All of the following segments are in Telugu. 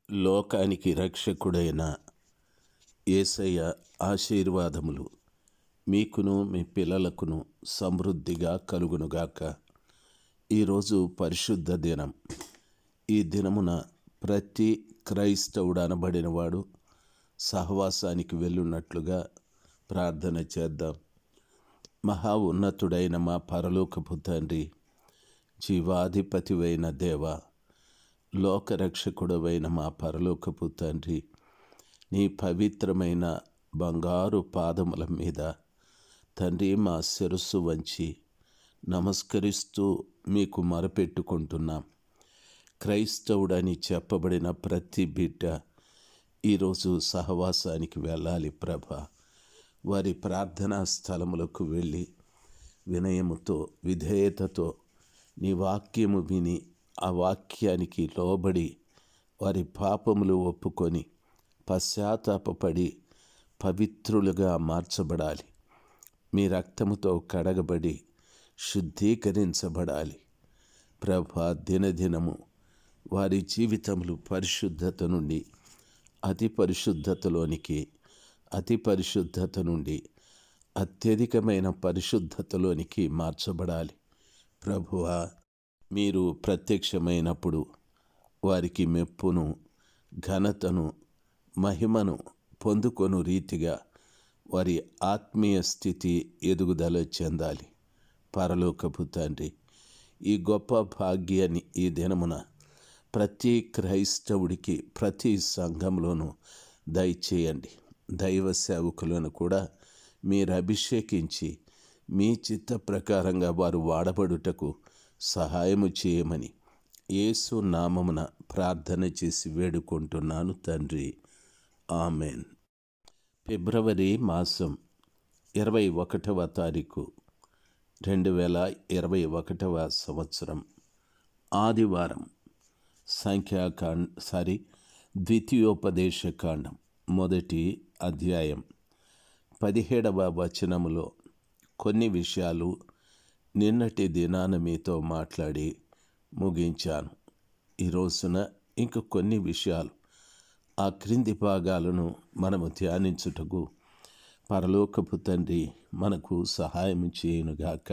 లోకానికి రక్షకుడైన యేసయ్య ఆశీర్వాదములు మీకును మీ పిల్లలకును సమృద్ధిగా కలుగునుగాక ఈరోజు పరిశుద్ధ దినం ఈ దినమున ప్రతి క్రైస్తవుడు అనబడినవాడు సహవాసానికి వెళ్ళున్నట్లుగా ప్రార్థన చేద్దాం మహా ఉన్నతుడైన మా పరలోకపు తండ్రి జీవాధిపతివైన దేవ లోకరక్షకుడవైన మా పరలోకపు తండ్రి నీ పవిత్రమైన బంగారు పాదముల మీద తండ్రి మా శిరస్సు వంచి నమస్కరిస్తూ మీకు మొరపెట్టుకుంటున్నాం క్రైస్తవుడని చెప్పబడిన ప్రతి బిడ్డ ఈరోజు సహవాసానికి వెళ్ళాలి ప్రభ వారి ప్రార్థనా స్థలములకు వెళ్ళి వినయముతో విధేయతతో నీ వాక్యము విని ఆ వాక్యానికి లోబడి వారి పాపములు ఒప్పుకొని పశ్చాత్తాపపడి పవిత్రులుగా మార్చబడాలి మీ రక్తముతో కడగబడి శుద్ధీకరించబడాలి ప్రభ దినదినము వారి జీవితములు పరిశుద్ధత నుండి అతి పరిశుద్ధతలోనికి అతి పరిశుద్ధత నుండి అత్యధికమైన పరిశుద్ధతలోనికి మార్చబడాలి ప్రభువా మీరు ప్రత్యక్షమైనప్పుడు వారికి మెప్పును ఘనతను మహిమను పొందుకొను రీతిగా వారి ఆత్మీయ స్థితి ఎదుగుదల చెందాలి పరలోకపు తండ్రి ఈ గొప్ప భాగ్యాన్ని ఈ దినమున ప్రతి క్రైస్తవుడికి ప్రతి సంఘంలోనూ దయచేయండి దైవ సేవకులను కూడా మీరు అభిషేకించి మీ చిత్త ప్రకారంగా వారు వాడబడుటకు సహాయము చేయమని యేసు నామమున ప్రార్థన చేసి వేడుకుంటున్నాను తండ్రి ఆమెన్ ఫిబ్రవరి మాసం ఇరవై ఒకటవ తారీఖు రెండు వేల ఇరవై ఒకటవ సంవత్సరం ఆదివారం సంఖ్యాకాండ సారీ ద్వితీయోపదేశ కాండం మొదటి అధ్యాయం పదిహేడవ వచనములో కొన్ని విషయాలు నిన్నటి దినాన మీతో మాట్లాడి ముగించాను ఈ రోజున ఇంక కొన్ని విషయాలు ఆ క్రింది భాగాలను మనము ధ్యానించుటకు పరలోకపు తండ్రి మనకు సహాయం చేయునుగాక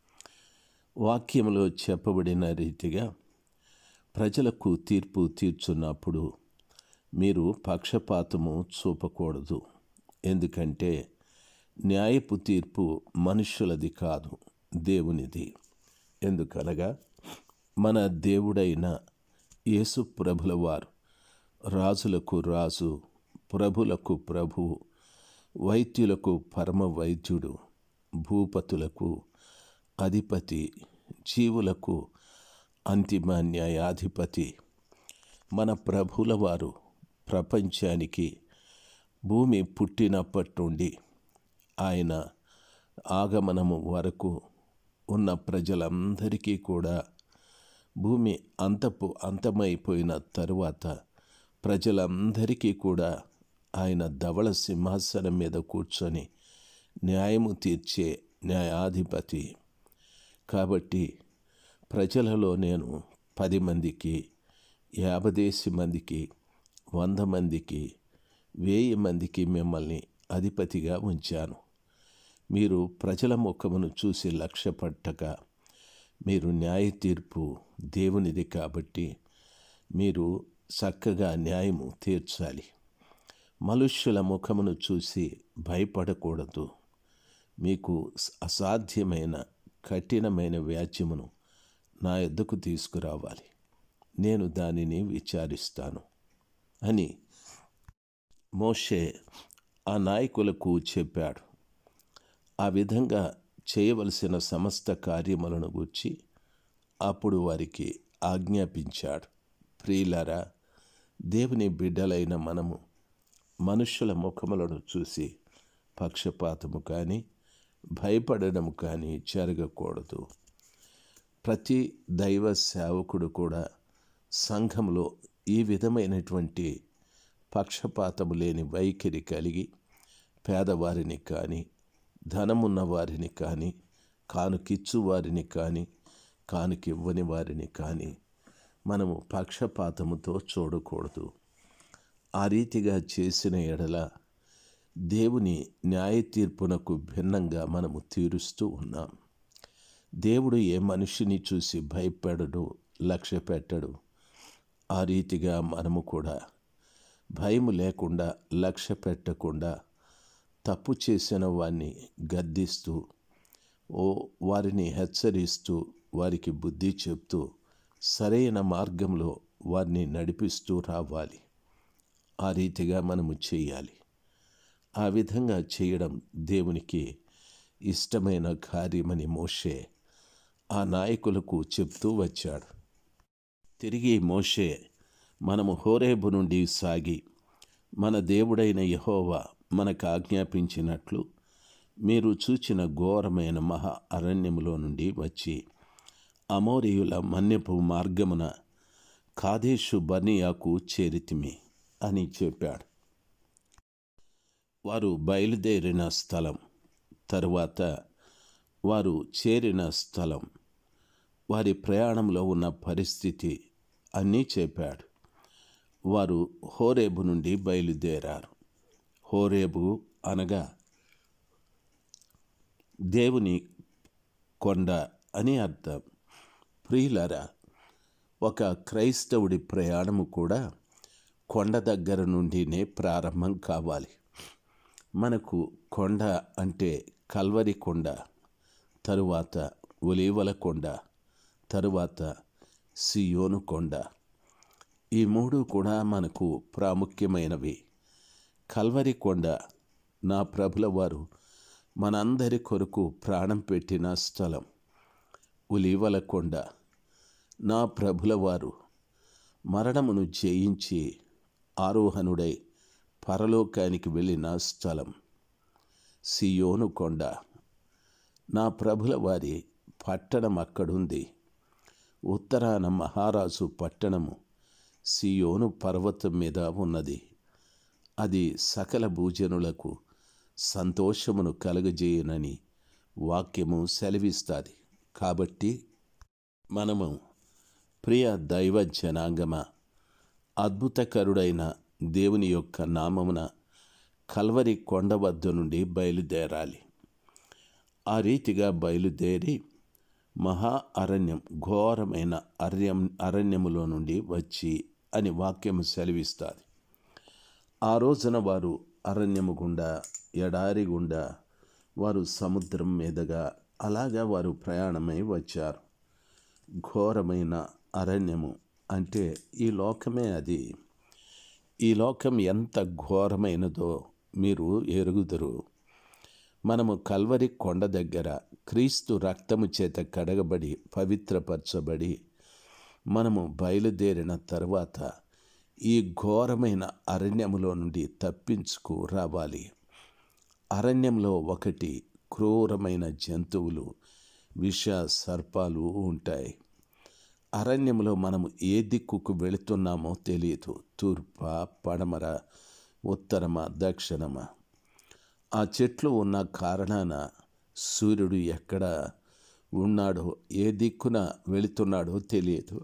వాక్యములో చెప్పబడిన రీతిగా ప్రజలకు తీర్పు తీర్చున్నప్పుడు మీరు పక్షపాతము చూపకూడదు ఎందుకంటే న్యాయపు తీర్పు మనుషులది కాదు దేవునిది ఎందుకనగా మన దేవుడైన యేసు ప్రభుల వారు రాజులకు రాజు ప్రభులకు ప్రభువు వైద్యులకు పరమ వైద్యుడు భూపతులకు అధిపతి జీవులకు అంతిమ న్యాయాధిపతి మన ప్రభుల వారు ప్రపంచానికి భూమి పుట్టినప్పటి నుండి ఆయన ఆగమనము వరకు ఉన్న ప్రజలందరికీ కూడా భూమి అంతపు అంతమైపోయిన తరువాత ప్రజలందరికీ కూడా ఆయన ధవళ సింహాసనం మీద కూర్చొని న్యాయము తీర్చే న్యాయాధిపతి కాబట్టి ప్రజలలో నేను పది మందికి యాభదేసి మందికి వంద మందికి వెయ్యి మందికి మిమ్మల్ని అధిపతిగా ఉంచాను మీరు ప్రజల ముఖమును చూసి లక్ష్యపట్టక మీరు న్యాయ తీర్పు దేవునిది కాబట్టి మీరు చక్కగా న్యాయము తీర్చాలి మనుష్యుల ముఖమును చూసి భయపడకూడదు మీకు అసాధ్యమైన కఠినమైన వ్యాజ్యమును నా ఎద్దకు తీసుకురావాలి నేను దానిని విచారిస్తాను అని మోషే ఆ నాయకులకు చెప్పాడు ఆ విధంగా చేయవలసిన సమస్త కార్యములను గూర్చి అప్పుడు వారికి ఆజ్ఞాపించాడు ప్రియులారా దేవుని బిడ్డలైన మనము మనుషుల ముఖములను చూసి పక్షపాతము కానీ భయపడడం కానీ జరగకూడదు ప్రతి దైవ సేవకుడు కూడా సంఘంలో ఈ విధమైనటువంటి పక్షపాతము లేని వైఖరి కలిగి పేదవారిని కానీ ధనమున్న వారిని కానీ కానుకిచ్చు వారిని కానీ కానుకివ్వని వారిని కానీ మనము పక్షపాతముతో చూడకూడదు ఆ రీతిగా చేసిన ఎడల దేవుని న్యాయ తీర్పునకు భిన్నంగా మనము తీరుస్తూ ఉన్నాం దేవుడు ఏ మనిషిని చూసి భయపడడు లక్ష్య పెట్టడు ఆ రీతిగా మనము కూడా భయము లేకుండా లక్ష్య పెట్టకుండా తప్పు చేసిన వారిని గద్దిస్తూ ఓ వారిని హెచ్చరిస్తూ వారికి బుద్ధి చెప్తూ సరైన మార్గంలో వారిని నడిపిస్తూ రావాలి ఆ రీతిగా మనము చేయాలి ఆ విధంగా చేయడం దేవునికి ఇష్టమైన కార్యమని మోషే ఆ నాయకులకు చెప్తూ వచ్చాడు తిరిగి మోషే మనము హోరేబు నుండి సాగి మన దేవుడైన యహోవా మనకు ఆజ్ఞాపించినట్లు మీరు చూచిన ఘోరమైన మహా అరణ్యములో నుండి వచ్చి అమోరియుల మన్యపు మార్గమున కాదేశు బర్నియాకు చేరితిమి అని చెప్పాడు వారు బయలుదేరిన స్థలం తరువాత వారు చేరిన స్థలం వారి ప్రయాణంలో ఉన్న పరిస్థితి అన్నీ చెప్పాడు వారు హోరేబు నుండి బయలుదేరారు హోరేబు అనగా దేవుని కొండ అని అర్థం ప్రియులరా ఒక క్రైస్తవుడి ప్రయాణము కూడా కొండ దగ్గర నుండినే ప్రారంభం కావాలి మనకు కొండ అంటే కల్వరి కొండ తరువాత ఒలీవల కొండ తరువాత సియోను కొండ ఈ మూడు కూడా మనకు ప్రాముఖ్యమైనవి కల్వరి కొండ నా ప్రభుల వారు మనందరి కొరకు ప్రాణం పెట్టిన స్థలం ఉలీవల కొండ నా ప్రభుల వారు మరణమును జయించి ఆరోహణుడై పరలోకానికి వెళ్ళిన స్థలం సియోను కొండ నా ప్రభుల వారి పట్టణం అక్కడుంది ఉత్తరాన మహారాజు పట్టణము సియోను పర్వతం మీద ఉన్నది అది సకల భూజనులకు సంతోషమును కలుగజేయునని వాక్యము సెలవిస్తుంది కాబట్టి మనము ప్రియ దైవ జనాంగమ అద్భుతకరుడైన దేవుని యొక్క నామమున కల్వరి కొండ వద్ద నుండి బయలుదేరాలి ఆ రీతిగా బయలుదేరి మహా అరణ్యం ఘోరమైన అరణ్యం అరణ్యములో నుండి వచ్చి అని వాక్యము సెలవిస్తుంది ఆ రోజున వారు అరణ్యము గుండా ఎడారి గుండా వారు సముద్రం మీదుగా అలాగా వారు ప్రయాణమై వచ్చారు ఘోరమైన అరణ్యము అంటే ఈ లోకమే అది ఈ లోకం ఎంత ఘోరమైనదో మీరు ఎరుగుదురు మనము కల్వరి కొండ దగ్గర క్రీస్తు రక్తము చేత కడగబడి పవిత్రపరచబడి మనము బయలుదేరిన తర్వాత ఈ ఘోరమైన అరణ్యములో నుండి తప్పించుకు రావాలి అరణ్యంలో ఒకటి క్రూరమైన జంతువులు విష సర్పాలు ఉంటాయి అరణ్యంలో మనము ఏ దిక్కుకు వెళుతున్నామో తెలియదు తూర్ప పడమర ఉత్తరమ దక్షిణమ ఆ చెట్లు ఉన్న కారణాన సూర్యుడు ఎక్కడ ఉన్నాడో ఏ దిక్కున వెళుతున్నాడో తెలియదు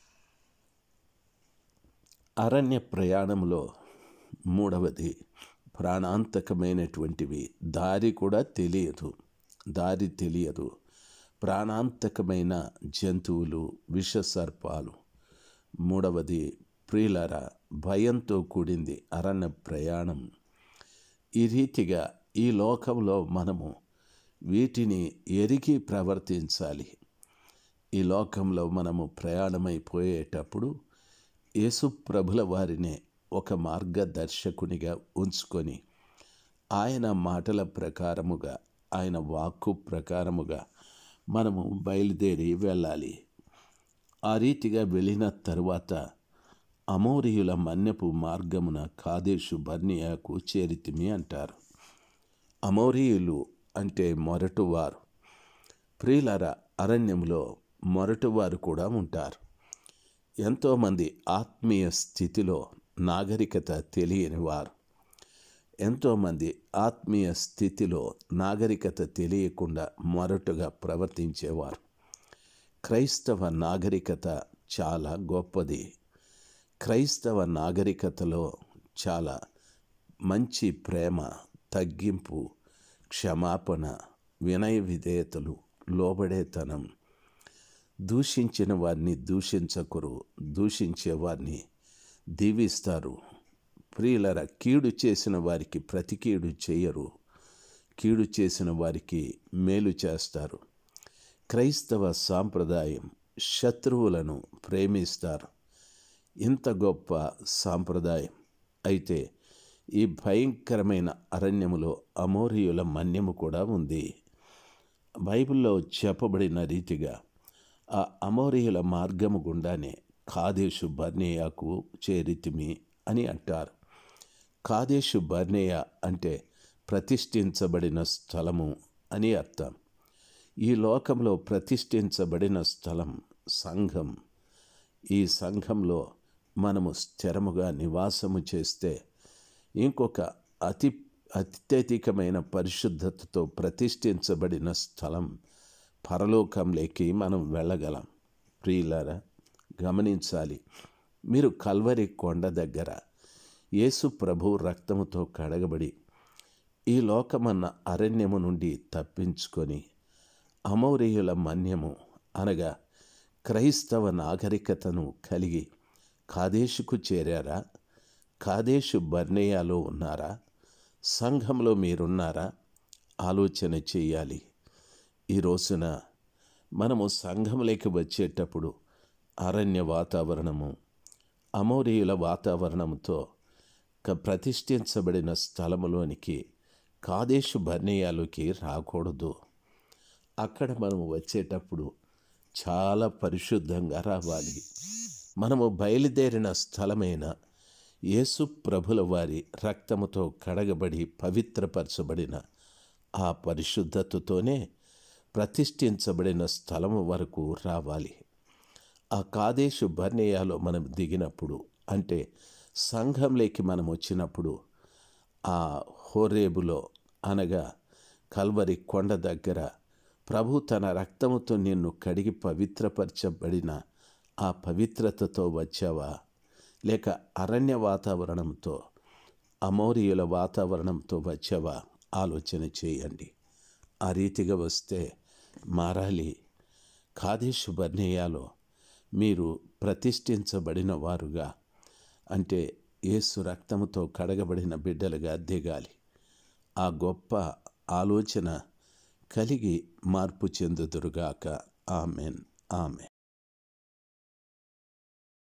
అరణ్య ప్రయాణంలో మూడవది ప్రాణాంతకమైనటువంటివి దారి కూడా తెలియదు దారి తెలియదు ప్రాణాంతకమైన జంతువులు విషసర్పాలు మూడవది ప్రియులర భయంతో కూడింది అరణ్య ప్రయాణం ఈ రీతిగా ఈ లోకంలో మనము వీటిని ఎరిగి ప్రవర్తించాలి ఈ లోకంలో మనము ప్రయాణమైపోయేటప్పుడు యేసు ప్రభుల వారినే ఒక మార్గదర్శకునిగా ఉంచుకొని ఆయన మాటల ప్రకారముగా ఆయన వాక్కు ప్రకారముగా మనము బయలుదేరి వెళ్ళాలి ఆ రీతిగా వెళ్ళిన తరువాత అమోరియుల మన్యపు మార్గమున కాదేశు బర్నియాకు చేరితిమి అంటారు అమోరియులు అంటే మొరటువారు ప్రియులర అరణ్యంలో మొరటువారు కూడా ఉంటారు ఎంతోమంది ఆత్మీయ స్థితిలో నాగరికత తెలియని వారు ఎంతోమంది ఆత్మీయ స్థితిలో నాగరికత తెలియకుండా మొరటుగా ప్రవర్తించేవారు క్రైస్తవ నాగరికత చాలా గొప్పది క్రైస్తవ నాగరికతలో చాలా మంచి ప్రేమ తగ్గింపు క్షమాపణ వినయ విధేయతలు లోబడేతనం దూషించిన వారిని దూషించకురు దూషించే వారిని దీవిస్తారు ప్రియులర కీడు చేసిన వారికి ప్రతి కీడు చేయరు కీడు చేసిన వారికి మేలు చేస్తారు క్రైస్తవ సాంప్రదాయం శత్రువులను ప్రేమిస్తారు ఇంత గొప్ప సాంప్రదాయం అయితే ఈ భయంకరమైన అరణ్యములో అమోరియుల మన్యము కూడా ఉంది బైబిల్లో చెప్పబడిన రీతిగా ఆ అమోరియుల మార్గము గుండానే కాదేశు బర్నేయాకు చేరితిమి అని అంటారు కాదేశు బర్నేయ అంటే ప్రతిష్ఠించబడిన స్థలము అని అర్థం ఈ లోకంలో ప్రతిష్ఠించబడిన స్థలం సంఘం ఈ సంఘంలో మనము స్థిరముగా నివాసము చేస్తే ఇంకొక అతి అత్యధికమైన పరిశుద్ధతతో ప్రతిష్ఠించబడిన స్థలం పరలోకంలోకి మనం వెళ్ళగలం ప్రియులారా గమనించాలి మీరు కల్వరి కొండ దగ్గర యేసు ప్రభు రక్తముతో కడగబడి ఈ లోకమన్న అరణ్యము నుండి తప్పించుకొని అమౌరీయుల మన్యము అనగా క్రైస్తవ నాగరికతను కలిగి కాదేశుకు చేరారా కాదేశు బర్నేయాలో ఉన్నారా సంఘంలో మీరున్నారా ఆలోచన చేయాలి ఈ రోజున మనము సంఘంలోకి వచ్చేటప్పుడు అరణ్య వాతావరణము అమౌరీయుల వాతావరణంతో క- ప్రతిష్ఠించబడిన స్థలములోనికి కాదేశు బర్నేయాలోకి రాకూడదు అక్కడ మనము వచ్చేటప్పుడు చాలా పరిశుద్ధంగా రావాలి మనము బయలుదేరిన స్థలమైన యేసు ప్రభుల వారి రక్తముతో కడగబడి పవిత్రపరచబడిన ఆ పరిశుద్ధతతోనే ప్రతిష్ఠించబడిన స్థలము వరకు రావాలి ఆ కాదేశు బర్నేయాలో మనం దిగినప్పుడు అంటే సంఘంలోకి మనం వచ్చినప్పుడు ఆ హోరేబులో అనగా కల్వరి కొండ దగ్గర ప్రభు తన రక్తముతో నిన్ను కడిగి పవిత్రపరచబడిన ఆ పవిత్రతతో వచ్చావా లేక అరణ్య వాతావరణంతో అమౌరియుల వాతావరణంతో వచ్చావా ఆలోచన చేయండి ఆ రీతిగా వస్తే మారాలి కాదేశు బర్నేయాలో మీరు ప్రతిష్ఠించబడిన వారుగా అంటే యేసు రక్తముతో కడగబడిన బిడ్డలుగా దిగాలి ఆ గొప్ప ఆలోచన కలిగి మార్పు చెందుదురుగాక ఆమెన్ ఆమె